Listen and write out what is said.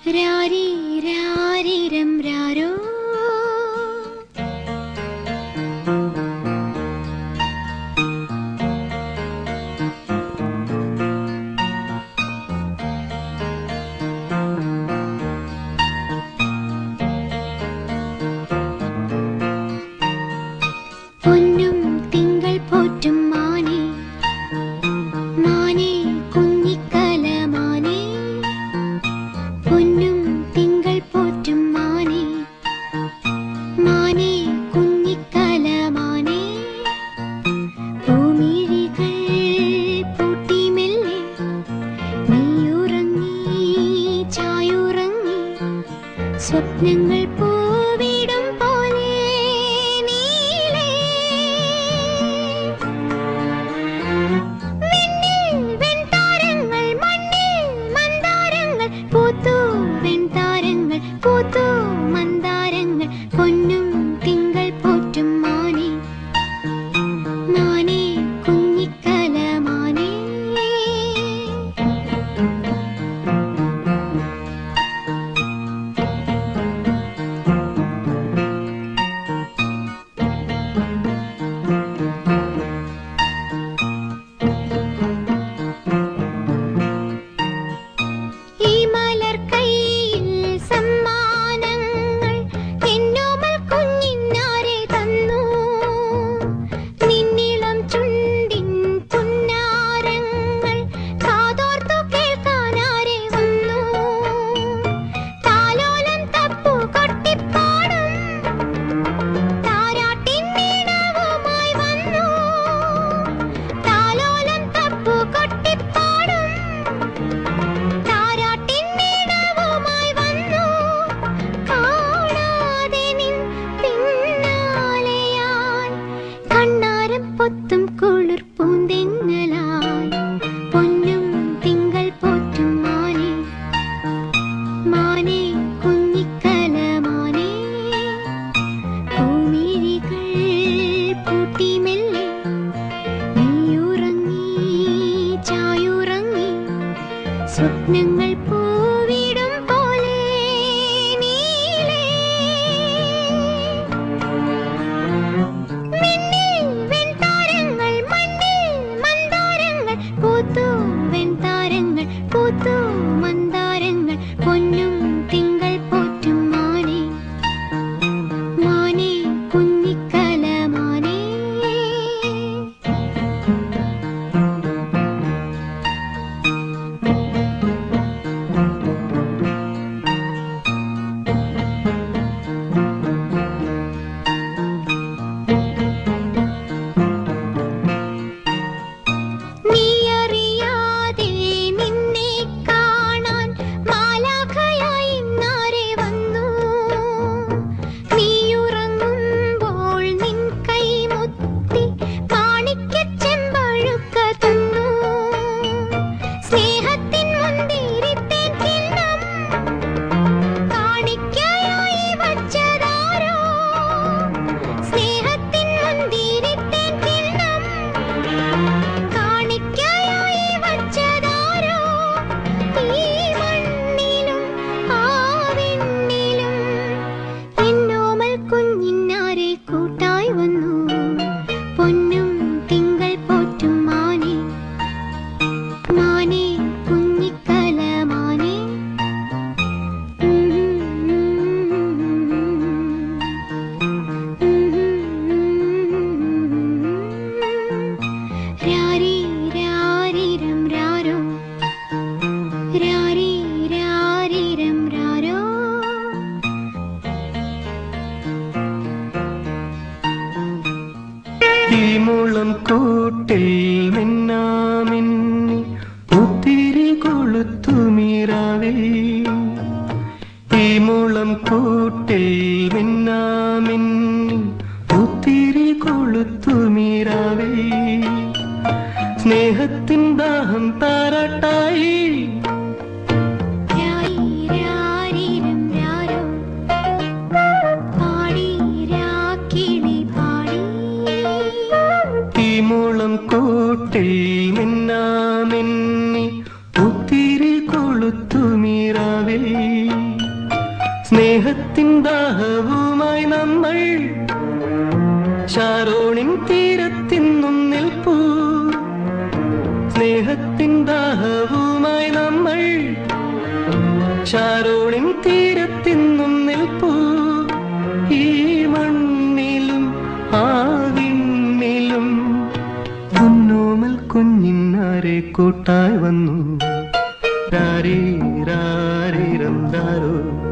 രാരി രാരിരം രാരോ പൊന്നും തിങ്കൾ പോറ്റും മാനേ മാനേ കുഞ്ഞിക്കല മാനേ പൊന്നും തിങ്കൾ പോറ്റും മാനേ മാനേ കുഞ്ഞിക്കല മാനേ ഭൂമിഴികൾ പൂട്ടി മെല്ലെ നീയുറങ്ങി ചായുറങ്ങി സ്വപ്നങ്ങൾ പൂവിടും പോലെ നീലേ വിണ്ണിൽ വെൺതാരങ്ങൾ മണ്ണിൽ മന്ദാരങ്ങൾ പൂത്തു വെൺതാരങ്ങൾ പൂത്തു മന്ദാരങ്ങൾ പൊന്നും തിങ്കൾ പോറ്റും മാനേ മാനേ കുഞ്ഞിക്കല മാനേ ഈ മലർ കൈയിൽ സമ്മാനങ്ങൾ എന്നോമൽ കുഞ്ഞിനാരെ തന്നു നിന്നിളം ചുണ്ടിൻ പുന്നാരങ്ങൾ കാതോർത്തു കേൾക്കാനാരെ വന്നു താലോലം തപ്പു കൊട്ടിപ്പാടും താരാട്ടിൻ നീണവുമായി വന്നു താലോലം തപ്പു കൊട്ടിപ്പാടും താരാട്ടിൻ നീണവുമായി വന്നു കാണാതെ നിൻ പിന്നാലെയായി കണ്ണാരം പൊത്തും കുളിർ പൂന്തെന്നലായി പൊന്നും തിങ്കൾ പോറ്റും മാനേ മാനേ കുഞ്ഞിക്കല മാനേ ഭൂമിഴികൾ പൂട്ടി മെല്ലെ നീയുറങ്ങി ചായുറങ്ങി സ്വപ്നങ്ങൾ പൂവിടും പോലെ നീലേ മിന്നിൽ വെൺതാരങ്ങൾ മണ്ണിൽ മന്ദാരങ്ങൾ പൂത്തു വെൺതാരങ്ങൾ പൂത്തു മന്ദാരങ്ങൾ പൊന്നും തിങ്കൾ പോറ്റും മാനേ മാനേ കുഞ്ഞിക്കല മാനേ നീയറിയാതെ നിന്നെ കാണാൻ മാലാഖയായി ഇന്നാരെ വന്നു നീയുറങ്ങുമ്പോൾ നിൻ കൈമുത്തി മാണിക്യച്ചെമ്പഴുക്ക തന്നു സ്നേഹത്തിൻ മുന്തിരിത്തേൻ കിണ്ണം കാണിക്കയായി വച്ചതാരോ സ്നേഹത്തിൻ മുന്തിരിത്തേൻ കിണ്ണം കാണിക്കയായി വച്ചതാരോ ഈ മണ്ണിലും ആ വിണ്ണിലും എന്നോമൽ കുഞ്ഞിനാരെ കൂട്ടായി വന്നു പൊന്നും തിങ്കൾ പോറ്റും മാനേ മാനേ കുഞ്ഞിക്കല മാനേ രാരി രാരിരം രാരോ രാരി രാരിരം രാരോ ഈ മുളം കൂട്ടിൽ മിന്നാമിന്നി ഒത്തിരി കൊളുത്തു മീറാവിൽ ഈ മുളം കൂട്ടിൽ മിന്നാമിന്നി ഒത്തിരി കൊളുത്തു മീറാവിൽ സ്നേഹത്തിൻ ദാഹം താരാട്ടായി രാരി രാരിരം രാരോ പാടി രാക്കിളി പാടി ഈ മുളം കൂട്ടിൽ മിന്നാമിന്നി ഒത്തിരി കൊളുത്തു മീറാവിൽ സ്നേഹത്തിൻ ദാഹവുമായി നമ്മൾ ഷാരോണിൻ തീരത്തിന്നും നിൽപ്പൂ സ്നേഹത്തിൻ ദാഹവുമായി നമ്മൾ ഷാരോണിൻ തീരത്തിന്നും നിൽപ്പൂ ഈ മണ്ണിലും ആ വിണ്ണിലും പൊന്നോമൽ കുഞ്ഞിന്നാരെ കൂട്ടായി വന്നു രാരീ രാരീരം രാരോ